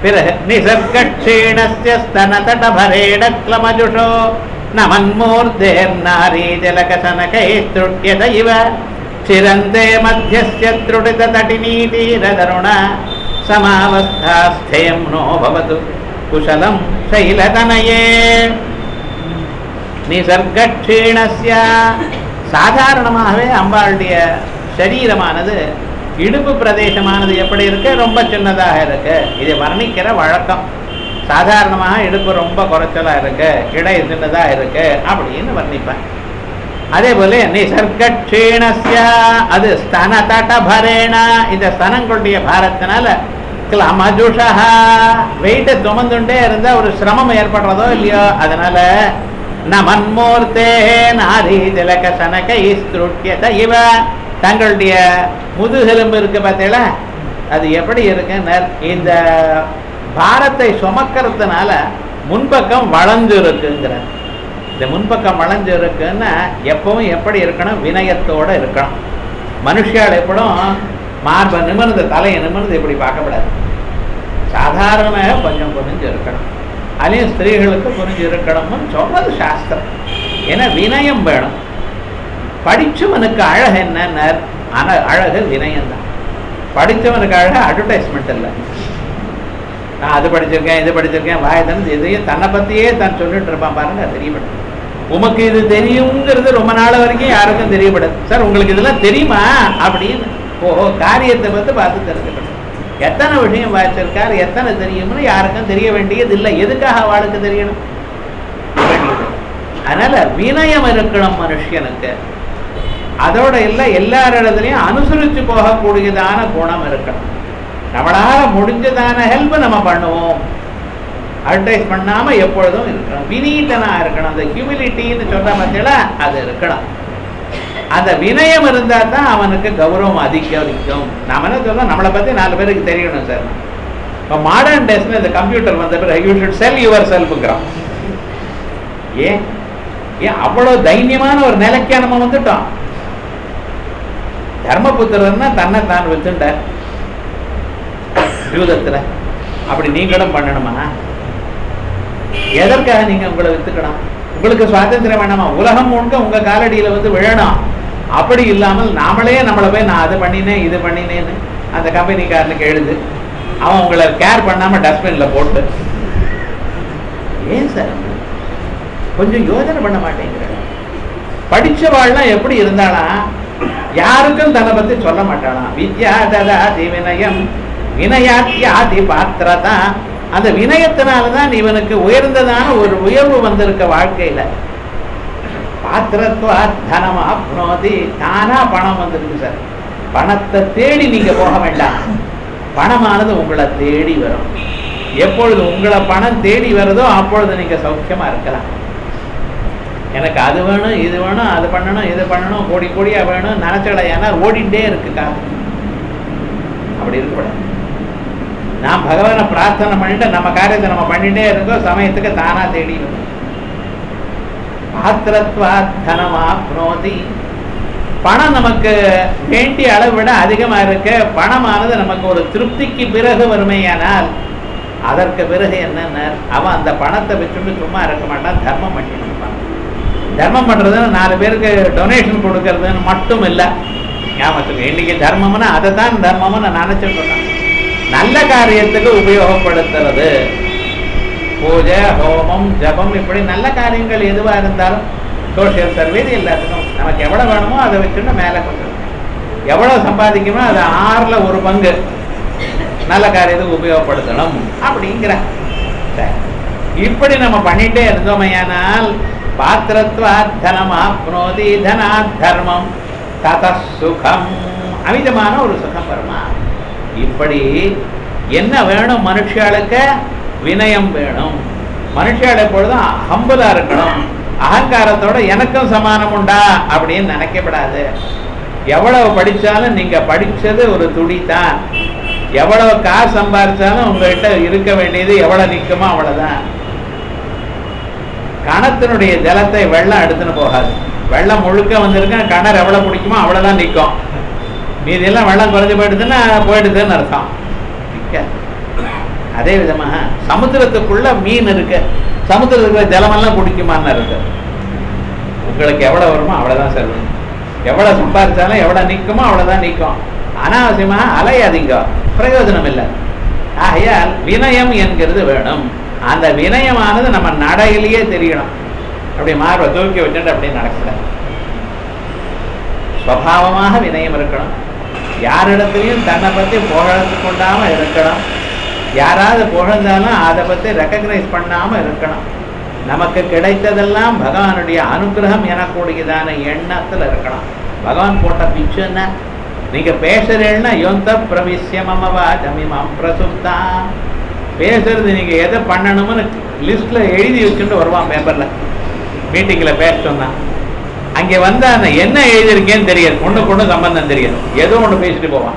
பிறகு நிசர்கக்ஷீணஸ்ய ஸ்தனதடபரேட க்ளமஜுஷோ நமன்மூர்த்தேர்நாரி ஜலகசனகை ஸ்ருட்யத இவ சிரந்தே மத்தியஸ்ய त्रुटिततटिनीतीरतरुण समावस्थास्थेयं नो भवतु कुशलं शैलतनये நிசர்கக்ஷீணஸ்ய சாதாரணமாகவே அம்பாளுடைய சரீரமானது இடுப்பு பிரதேசமானது எப்படி இருக்கு ரொம்ப சின்னதாக இருக்கு இது வர்ணிக்கிற வழக்கம் சாதாரணமாக இடுப்பு ரொம்ப குறைச்சலா இருக்கு இடை சின்னதா இருக்கு அப்படின்னு வர்ணிப்பேன் அதே போல நிசர்கக்ஷீணஸ்ய அது ஸ்தன தடபரேண இந்த ஸ்தனங்களுடைய பாரத்தினால கிளமஜுஷா வெயிட்டை சுமந்துட்டே இருந்தா ஒரு சிரமம் ஏற்படுறதோ இல்லையோ அதனால நமன்மூர்த்தே நாரி திலக சனக இஸ்ருட்யத இவ தங்களுடைய முதுகெலும்பு இருக்கு பார்த்தீங்களா அது எப்படி இருக்குன்னு இந்த பாரத்தை சுமக்கிறதுனால முன்பக்கம் வளைஞ்சு இருக்குங்கிற இந்த முன்பக்கம் வளைஞ்சு இருக்குன்னா எப்பவும் எப்படி இருக்கணும் வினயத்தோட இருக்கணும் மனுஷியால் எப்படும் மார்பை நிமிர்ந்து தலையை நிமிர்ந்து இப்படி பார்க்கப்படாது சாதாரணமாக கொஞ்சம் புரிஞ்சு இருக்கணும் அதுலேயும் ஸ்திரீகளுக்கு புரிஞ்சு இருக்கணும்னு சொல்றது சாஸ்திரம் ஏன்னா வினயம் வேணும் படிச்சவனுக்கு அழகு என்னன்னு ஆனா அழகு வினயம் தான் படித்தவனுக்கு அழகு அட்வர்டைஸ்மெண்ட் இல்லை நான் அது படிச்சிருக்கேன் இது படிச்சிருக்கேன் வாய் தந்து இதையும் தன்னை பற்றியே தான் சொல்லிட்டு இருப்பான் பாருங்க அது தெரியப்படும் உமக்கு இது தெரியுங்கிறது ரொம்ப நாள் வரைக்கும் யாருக்கும் தெரியப்படாது சார் உங்களுக்கு இதெல்லாம் தெரியுமா அப்படின்னு ஓஹோ காரியத்தை பற்றி பார்த்து தெரிஞ்சுக்கணும் எத்தனை விஷயம் வாசிச்சிருக்கார் எத்தனை தெரியும்னு யாருக்கும் தெரிய வேண்டியது இல்லை எதுக்காக அவளுக்கு தெரியணும் அதனால வினயம் இருக்கணும் மனுஷனுக்கு அதோட இல்லை எல்லாரிடத்துலையும் அனுசரித்து போகக்கூடியதான குணம் இருக்கணும் நம்மளால முடிஞ்சதான ஹெல்ப் நம்ம பண்ணுவோம் அட்வைஸ் பண்ணாம எப்பொழுதும் இருக்கணும் வினீதனா இருக்கணும் அந்த ஹியூமிலிட்டின்னு சொல்ற பார்த்தீங்களா அது இருக்கணும் அந்த வினயம் இருந்தா தான் அவனுக்கு கௌரவம் அதிகரிக்கும் நாம என்ன சொல்றோம் நம்மளை பத்தி நாலு பேருக்கு தெரியணும் சார் இப்போ மாடர்ன் டேஸ்ல இந்த கம்ப்யூட்டர் வந்த பிறகு யூ ஷுட் செல் யுவர் செல்ஃபுங்கிறான் ஏன் ஏன் அவ்வளவு தைரியமான ஒரு நிலைக்கா நம்ம வந்துட்டோம் தர்மபுத்திரன்னா தன்னை தான் வச்சுட்டார் யூதத்துல அப்படி நீங்களும் பண்ணணுமா எதற்காக நீங்க உங்களை வித்துக்கணும் உங்களுக்கு சுவாதந்திரம் வேணாமா உலகம் முழுக்க உங்க காலடியில வந்து விழணும் அப்படி இல்லாமல் நாமளே நம்மளை போய் நான் அது பண்ணினேன் இது பண்ணினேன்னு அந்த கம்பெனிக்காரனுக்கு எழுது அவன் உங்களை கேர் பண்ணாம டஸ்ட்பின்ல போட்டு ஏன் சார் கொஞ்சம் யோசனை பண்ண மாட்டேங்கிற படிச்சவாள்லாம் எப்படி இருந்தாலாம் யாருக்கும் தன்னை பத்தி சொல்ல மாட்டாளாம் வித்யா ததாதி வினயம் வினயாத்தியாதி பாத்திரதா அந்த வினயத்தினாலதான் இவனுக்கு உயர்ந்ததான ஒரு உயர்வு வந்திருக்க வாழ்க்கையில பாத்திரத்துவ தனம் ஆப்னோதி தானா பணம் வந்திருக்கு சார் பணத்தை தேடி நீங்க போக வேண்டாம் பணமானது உங்களை தேடி வரும் எப்பொழுது உங்களை பணம் தேடி வருதோ அப்பொழுது நீங்க சௌக்கியமா இருக்கலாம் எனக்கு அது வேணும் இது வேணும் அது பண்ணணும் இது பண்ணணும் கோடி கோடியா வேணும் நினைச்சல ஏன்னா ஓடிண்டே இருக்கு காசு அப்படி இருக்கக்கூடாது நான் பகவானை பிரார்த்தனை பண்ணிட்டு நம்ம காரியத்தை நம்ம பண்ணிட்டே இருக்கோம் சமயத்துக்கு தானா தேடி வரும் பாத்திரத்வா தனமாப்னோதி பணம் நமக்கு வேண்டிய அளவை விட அதிகமா இருக்கு பணமானது நமக்கு ஒரு திருப்திக்கு பிறகு வறுமையானால் அதற்கு பிறகு என்னென்ன அவன் அந்த பணத்தை வச்சுட்டு சும்மா இருக்க மாட்டான் தர்மம் பண்ணிட்டு இருப்பான் தர்மம் பண்றதுன்னு நாலு பேருக்கு டொனேஷன் கொடுக்கறதுன்னு மட்டும் இல்லை ஞாபகத்துக்கு இன்னைக்கு தர்மம்னா அதை தான் தர்மம்னு நான் நினைச்சிட்டு இருக்கேன் நல்ல காரியத்துக்கு உபயோகப்படுத்துறது பூஜை ஹோமம் ஜபம் இப்படி நல்ல காரியங்கள் எதுவா இருந்தாலும் சோஷியல் சர்வீஸ் எல்லாத்துக்கும் நமக்கு எவ்வளவு வேணுமோ அதை வச்சுட்டு மேலே கொண்டு எவ்வளவு சம்பாதிக்கணுமோ அது ஆறுல ஒரு பங்கு நல்ல காரியத்துக்கு உபயோகப்படுத்தணும் அப்படிங்கிற சரி. இப்படி நம்ம பண்ணிட்டே இருந்தோமையானால் பாத்திரத்வா தனம் ஆப்னோதி தனா தர்மம் தத சுகம் அமிதமான ஒரு சுகம் வருமா இப்படி என்ன வேணும் மனுஷாளுக்கு வினயம் வேணும் மனுஷாள் எப்பொழுதும் ஹம்பலா இருக்கணும் அகங்காரத்தோட எனக்கும் சமானம் உண்டா அப்படின்னு நினைக்கப்படாது எவ்வளவு படிச்சாலும் நீங்க படிச்சது ஒரு துடி தான் எவ்வளவு காசு சம்பாரிச்சாலும் உங்ககிட்ட இருக்க வேண்டியது எவ்வளவு நிக்குமோ அவ்வளவுதான் கணத்தினுடைய ஜலத்தை வெள்ளம் எடுத்துன்னு போகாது வெள்ளம் முழுக்க வந்திருக்கேன் கிணறு எவ்வளவு பிடிக்குமோ அவ்வளவுதான் நிற்கும் மீதி எல்லாம் வெள்ளம் குறைஞ்சு போயிடுதுன்னா போயிடுதுன்னு அர்த்தம் நிக்காது. அதே விதமாக சமுத்திரத்துக்குள்ள மீன் இருக்கு சமுத்திரத்துக்குள்ள ஜலமெல்லாம் குடிக்குமான்னு இருக்கு உங்களுக்கு எவ்வளவு வருமோ அவ்வளவுதான் சார் வேணும் எவ்வளவு சம்பாதிச்சாலும் எவ்வளவு நிற்குமோ அவ்வளவுதான் நிற்கும் அனாவசியமா அலையாதீங்க பிரயோஜனம் இல்லை ஆகையால் வினயம் என்கிறது வேணும் அந்த வினயமானது நம்ம நடையிலேயே தெரியணும் அப்படி மார்பை தூக்கி வச்சுட்டு அப்படியே நடக்கல ஸ்வபாவமாக வினயம் இருக்கணும் யாரிடத்துலையும் தன்னை பற்றி புகழ்ந்து கொண்டாம இருக்கணும் யாராவது புகழ்ந்தாலும் அதை பற்றி ரெக்கக்னைஸ் பண்ணாம இருக்கணும் நமக்கு கிடைத்ததெல்லாம் பகவானுடைய அனுகிரகம் எனக்கூடியதான எண்ணத்துல இருக்கணும் பகவான் போட்ட பிச்சு என்ன நீங்க பேசுறீங்கன்னா யொந்த பிரவிசிய மமவா ஜமிமாம் பிரசுப்தா பேசுறது நீங்க எதை பண்ணணும்னு லிஸ்ட்ல எழுதி வச்சுட்டு வருவான் பேப்பர்ல மீட்டிங்ல பேச சொன்னா அங்கே வந்தா நான் என்ன எழுதியிருக்கேன்னு தெரியாது ஒண்ணுக்கு ஒண்ணு சம்பந்தம் தெரியாது ஏதோ ஒண்ணு பேசிட்டு போவான்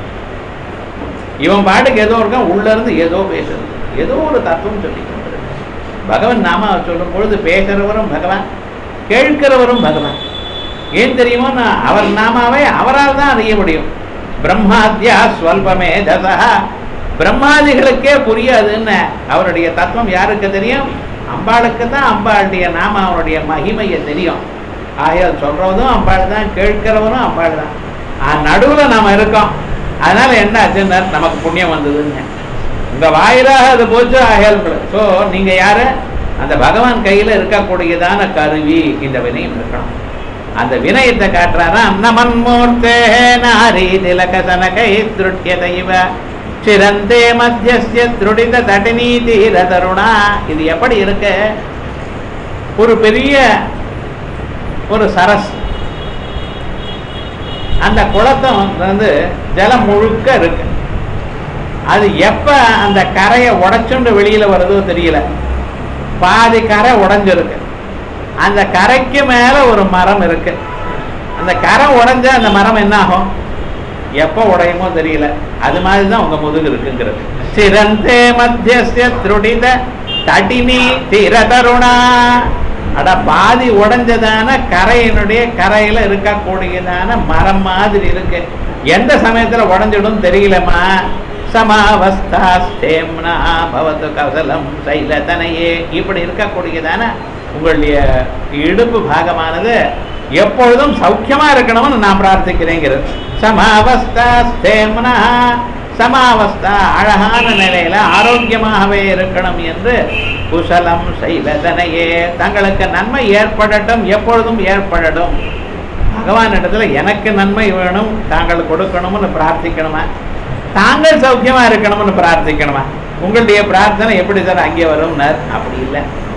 இவன் பாட்டுக்கு ஏதோ இருக்கான் உள்ள இருந்து ஏதோ பேசுறது ஏதோ ஒரு தத்துவம் சொல்லி பகவான் நாம சொல்லும் பொழுது பேசுறவரும் பகவான் கேட்கிறவரும் பகவான் ஏன் தெரியுமோ நான் அவர் நாமாவை அவரால் தான் அறிய முடியும் பிரம்மாத்யா ஸ்வல்பமே தசா பிரம்மாதிகளுக்கே புரியாதுன்னு அவருடைய தத்துவம் யாருக்கு தெரியும் அம்பாளுக்கு தான் அம்பாளுடைய நாம அவருடைய மகிமையை தெரியும் ஆகையால் சொல்றதும் அம்பாள் தான் கேட்கிறவரும் அம்பாள் தான் நடுவில் நாம இருக்கோம் அதனால என்ன ஆச்சுன்னா நமக்கு புண்ணியம் வந்ததுன்னு உங்க வாயிலாக அது போச்சு ஆகையால் ஸோ நீங்க யாரு அந்த பகவான் கையில இருக்கக்கூடியதான கருவி இந்த வினயம் இருக்கணும் அந்த வினயத்தை காட்டுறாராம் நமன்மூர்த்தே நாரி திலக சனகை திருட்யத இவ சிரந்தே மத்தியஸ்ய திருடித தட்டினி தீர தருணா இது எப்படி இருக்கு ஒரு பெரிய ஒரு சரஸ் அந்த குளத்தம் வந்து ஜலம் முழுக்க இருக்கு அது எப்ப அந்த கரையை உடைச்சுண்டு வெளியில வருதோ தெரியல பாதி கரை உடைஞ்சிருக்கு அந்த கரைக்கு மேல ஒரு மரம் இருக்கு அந்த கரை உடைஞ்ச அந்த மரம் என்ன ஆகும் எப்ப உடையுமோ தெரியல அது மாதிரி தான் உங்க முதுகு இருக்குங்கிறது சிறந்தே மத்தியஸ்ய திருடித தடினி திர தருணா அட பாதி உடைஞ்சதான கரையினுடைய கரையில இருக்கக்கூடியதான மரம் மாதிரி இருக்கு எந்த சமயத்துல உடைஞ்சிடும் தெரியலமா சமாவஸ்தாஸ்தேம்னா பவத்து கவசலம் சைலதனையே இப்படி இருக்கக்கூடியதான உங்களுடைய இடுப்பு பாகமானது எப்பொழுதும் சௌக்கியமா இருக்கணும்னு நான் பிரார்த்திக்கிறேங்கிறது சமாவஸ்தாஸ்தேம்னா சமாவஸ்தா அழகான நிலையில ஆரோக்கியமாகவே இருக்கணும் என்று குசலம் சைலதனையே தங்களுக்கு நன்மை ஏற்படட்டும் எப்பொழுதும் ஏற்படட்டும் பகவான் இடத்துல எனக்கு நன்மை வேணும் தாங்கள் கொடுக்கணும்னு பிரார்த்திக்கணுமா தாங்கள் சௌக்கியமா இருக்கணும்னு பிரார்த்திக்கணுமா உங்களுடைய பிரார்த்தனை எப்படி சார் அங்கே வரும்னார் அப்படி இல்லை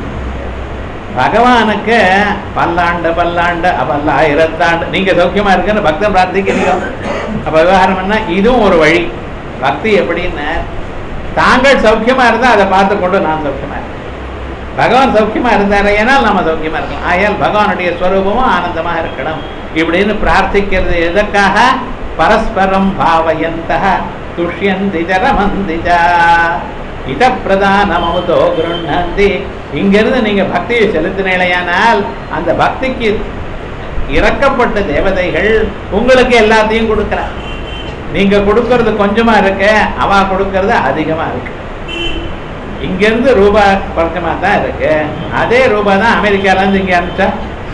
பகவானுக்கு பல்லாண்டு பல்லாண்டு பல்லாயிரத்தாண்டு நீங்க சௌக்கியமா இருக்குன்னு பக்தன் பிரார்த்திக்கிறீங்க அப்ப விவகாரம் என்ன இதுவும் ஒரு வழி பக்தி எப்படின்னு தாங்கள் சௌக்கியமா இருந்தா அதை பார்த்து கொண்டு நான் சௌக்கியமா இருக்கேன் பகவான் சௌக்கியமா இருந்தாரு ஏனால் நம்ம சௌக்கியமா இருக்கலாம் ஆயால் பகவானுடைய ஸ்வரூபமும் ஆனந்தமா இருக்கணும் இப்படின்னு பிரார்த்திக்கிறது எதற்காக பரஸ்பரம் பாவயந்த துஷ்யந்தி ஜரமந்திஜா இத பிரதானமமுதோ கிருண்ணந்தி இங்கிருந்து நீங்க பக்தியை செலுத்தினீங்களேயானால் அந்த பக்திக்கு இறக்கப்பட்ட தேவதைகள் உங்களுக்கு எல்லாத்தையும் கொடுக்கிறார் நீங்க கொடுக்கறது கொஞ்சமா இருக்கு அவ கொடுக்கறது அதிகமா இருக்கு இங்கிருந்து ரூபா குறைச்சமா தான் இருக்கு அதே ரூபா தான் அமெரிக்கால இருந்து இங்க அனுப்பிச்சா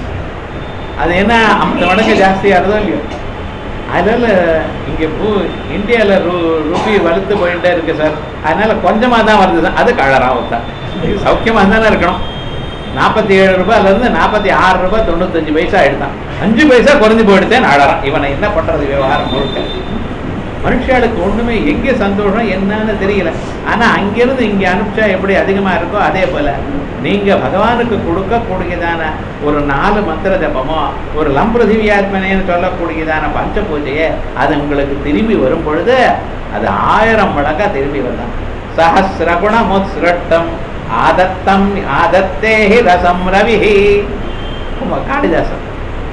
அது என்ன ஐம்பது மடங்கு ஜாஸ்தியா இருந்தோ இல்லையோ அதனால இங்க பூ இந்தியால ரூ ரூபி வலுத்து போயிட்டே இருக்கு சார் அதனால கொஞ்சமா தான் வருது சார் அது கழறாவும் தான் இது சௌக்கியமா தானே இருக்கணும் நாற்பத்தி ஏழு ரூபாயில இருந்து நாற்பத்தி ஆறு ரூபாய் தொண்ணூத்தஞ்சு பைசா எடுத்தான் அஞ்சு பைசா குறைஞ்சு போயிடுத்தேன் அழறான் இவனை என்ன பண்றது விவகாரம் முழுக்க மனுஷாளுக்கு ஒண்ணுமே எங்க சந்தோஷம் என்னன்னு தெரியல ஆனா அங்கிருந்து இங்க அனுப்பிச்சா எப்படி அதிகமா இருக்கோ அதே போல நீங்க பகவானுக்கு கொடுக்கக்கூடியதான ஒரு நாலு மந்திர ஜபமோ ஒரு லம்பிருதிவியாத்மனேன்னு சொல்லக்கூடியதான பஞ்ச பூஜையை அது உங்களுக்கு திரும்பி வரும் பொழுது அது ஆயிரம் மடங்கா திரும்பி வந்தான் சஹசிரகுணமுத்ஸ்ரட்டம் ஆதத்தம் ஆதத்தேஹி ரசம் ரவிஹி உங்க காளிதாசன்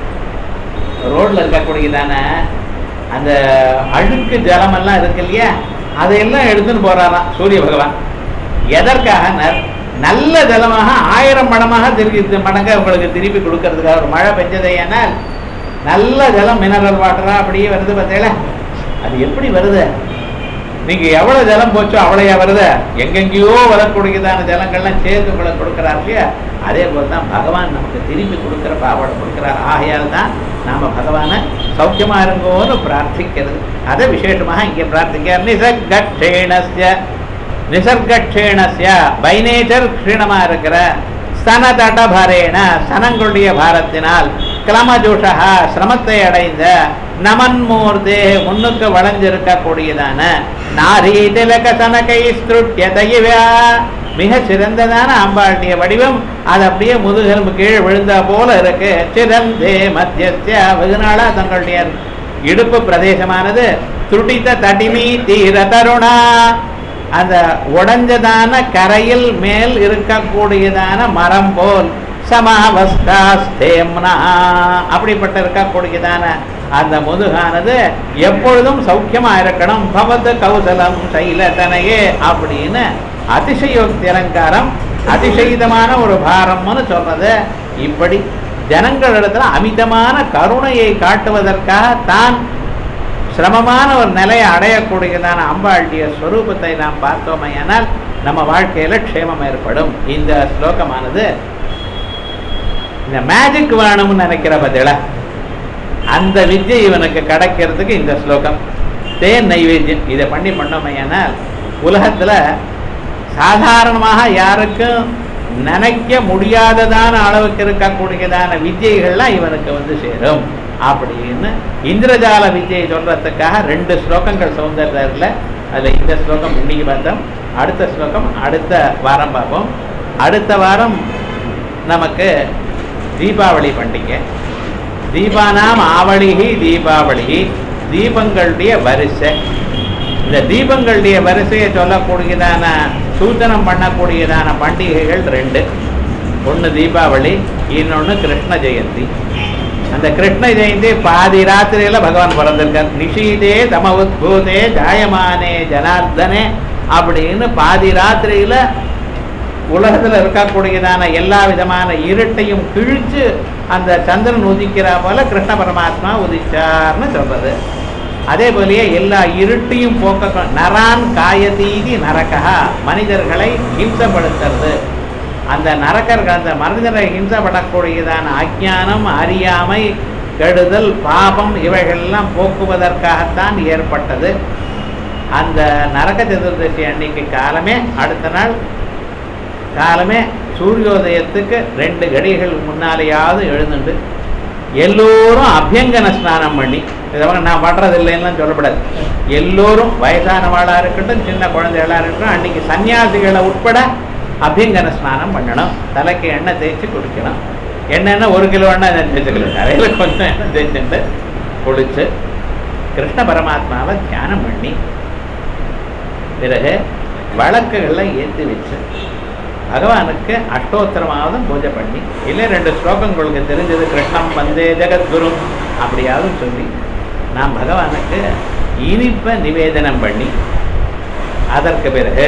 ரோட்ல இருக்கக்கூடியதான அந்த அழுக்கு ஜலமெல்லாம் இருக்கு இல்லையா அதையெல்லாம் எடுத்துன்னு போறாராம் சூரிய பகவான் எதற்காக நல்ல ஜலமாக ஆயிரம் மடமாக திருப்பி மடங்க உங்களுக்கு திருப்பி கொடுக்கறதுக்காக ஒரு மழை பெஞ்சதே ஏனால் நல்ல ஜலம் மினரல் வாட்டரா அப்படியே வருது பார்த்தீங்களா அது எப்படி வருது நீங்க எவ்வளவு ஜலம் போச்சோ அவ்வளையா வருது எங்கெங்கேயோ வரக்கூடியதான ஜலங்கள்லாம் சேர்த்து உங்களுக்கு கொடுக்கிறார் இல்லையா அதே போல தான் பகவான் நமக்கு திரும்பி கொடுக்கிற பாவனை கொடுக்கிறார் ஆகையால் தான் நாம பகவானை சௌக்கியமா இருங்கோன்னு பிரார்த்திக்கிறது அதை விசேஷமாக இங்கே பிரார்த்திக்கிறார் நிசர்கக்ஷேணஸ்ய நிசர்கக்ஷேணஸ்ய பை நேச்சர் க்ஷீணமா இருக்கிற ஸ்தனதடபரேண ஸ்தனங்களுடைய பாரத்தினால் கிளமஜுஷா சிரமத்தை அடைந்த நமன்மூர்தே முன்னுக்கு வளைஞ்சிருக்கக்கூடியதான நாரி திலக சனகை ஸ்ருட்யதையவா மிக சிறந்ததான அம்பாளுடைய வடிவம் அது அப்படியே முதுகெலும்பு கீழே விழுந்தா போல இருக்கு சிறந்தே மத்தியஸ்ய வெகுநாளா தங்களுடைய இடுப்பு பிரதேசமானது துடித்த தடிமி தீர தருணா அந்த உடைஞ்சதான கரையில் மேல் இருக்கக்கூடியதான மரம் போல் சமாவஸ்தாஸ்தேம்னா அப்படிப்பட்ட இருக்கக்கூடியதான அந்த முதுகானது எப்பொழுதும் சௌக்கியமா இருக்கணும் பவத் கௌசலம் சைலதனையே அப்படின்னு அதிசயோக்தி அலங்காரம் அதிசயிதமான ஒரு பாரம்னு சொல்றது இப்படி ஜனங்களிடத்துல அமிதமான கருணையை காட்டுவதற்காக தான் சிரமமான ஒரு நிலையை அடையக்கூடியதான அம்பாளுடைய ஸ்வரூபத்தை நாம் பார்த்தோமையானால் நம்ம வாழ்க்கையில க்ஷேமம் ஏற்படும் இந்த ஸ்லோகமானது இந்த மேஜிக் வேணும்னு நினைக்கிற பதில அந்த வித்யை இவனுக்கு கிடைக்கிறதுக்கு இந்த ஸ்லோகம் தேன் நைவேத்தியம் இதை பண்ணி பண்ணோமையானால் உலகத்துல சாதாரணமாக யாருக்கும் நினைக்க முடியாததான அளவுக்கு இருக்கக்கூடியதான வித்யைகள்லாம் இவனுக்கு வந்து சேரும் அப்படின்னு இந்திரஜால வித்யை சொல்றதுக்காக ரெண்டு ஸ்லோகங்கள் சௌந்தர்யத்தில் அதில் இந்த ஸ்லோகம் இன்னைக்கு பார்த்தோம் அடுத்த ஸ்லோகம் அடுத்த வாரம் பார்ப்போம் அடுத்த வாரம் நமக்கு தீபாவளி பண்டிகை தீபானாம் ஆவளிகி தீபாவளி தீபங்களுடைய வரிசை இந்த தீபங்களுடைய வரிசையை சொல்லக்கூடியதான சூச்சனம் பண்ணக்கூடியதான பண்டிகைகள் ரெண்டு ஒன்று தீபாவளி இன்னொன்று கிருஷ்ண ஜெயந்தி அந்த கிருஷ்ண ஜெயந்தி பாதி ராத்திரியில பகவான் பிறந்திருக்கார் நிஷீதே தம உத்பூதே ஜாயமானே ஜனார்தனே அப்படின்னு பாதி ராத்திரியில உலகத்துல இருக்கக்கூடியதான எல்லா விதமான இருட்டையும் கிழிச்சு அந்த சந்திரன் உதிக்கிறா போல கிருஷ்ண பரமாத்மா உதிச்சார்னு சொல்றது அதே போலயே எல்லா இருட்டையும் போக்க நரான் காயதீதி நரகா மனிதர்களை ஹிம்சப்படுத்துறது அந்த நரக்கர்கள் அந்த மனிதரை ஹிம்சப்படக்கூடியதான அஜ்ஞானம் அறியாமை கெடுதல் பாபம் இவைகளெல்லாம் போக்குவதற்காகத்தான் ஏற்பட்டது அந்த நரக சதுர்தசி அன்னைக்கு காலமே அடுத்த நாள் காலமே சூரியோதயத்துக்கு ரெண்டு கடிகள் முன்னாலேயாவது எழுந்துண்டு எல்லோரும் அபியங்கன ஸ்நானம் பண்ணி இதவங்க நான் பண்றது இல்லைன்னு சொல்லப்படாது எல்லோரும் வயசானவாளா இருக்கட்டும் சின்ன குழந்தைகளா இருக்கட்டும் அன்னைக்கு சன்னியாசிகளை உட்பட அபியங்கன ஸ்நானம் பண்ணணும் தலைக்கு எண்ணெய் தேய்ச்சி குடிக்கணும் எண்ணெய்னா ஒரு கிலோ எண்ணெய் தேய்ச்சிக்கல நிறைய கொஞ்சம் எண்ணெய் தேய்ச்சிட்டு குளிச்சு கிருஷ்ண பரமாத்மாவை தியானம் பண்ணி பிறகு வழக்குகள்லாம் ஏற்றி வச்சு பகவானுக்கு அஷ்டோத்தரமாவதும் பூஜை பண்ணி இல்லை ரெண்டு ஸ்லோகம் உங்களுக்கு தெரிஞ்சது கிருஷ்ணம் வந்தே ஜெகத்குரு அப்படியாவது சொல்லி நாம் பகவானுக்கு இனிப்பை நிவேதனம் பண்ணி அதற்கு பிறகு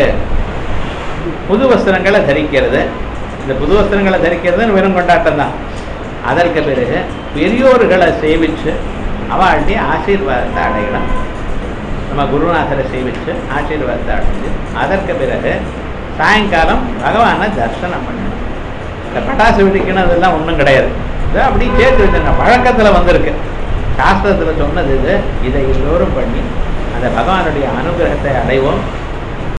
புது வஸ்திரங்களை தரிக்கிறது இந்த புது வஸ்திரங்களை தரிக்கிறது வெறும் கொண்டாட்டம் தான் அதற்கு பிறகு பெரியோர்களை சேவிச்சு அவளுடைய ஆசீர்வாதத்தை அடையலாம் நம்ம குருநாதரை சேவிச்சு ஆசீர்வாதத்தை அடைஞ்சு அதற்கு பிறகு சாயங்காலம் பகவானை தரிசனம் பண்ணணும் இந்த பட்டாசு வெடிக்கணும் அதெல்லாம் ஒன்றும் கிடையாது இது அப்படி சேர்த்து வச்சிருங்க பழக்கத்தில் வந்திருக்கு சாஸ்திரத்தில் சொன்னது இது இதை எல்லோரும் பண்ணி அந்த பகவானுடைய அனுகிரகத்தை அடைவோம்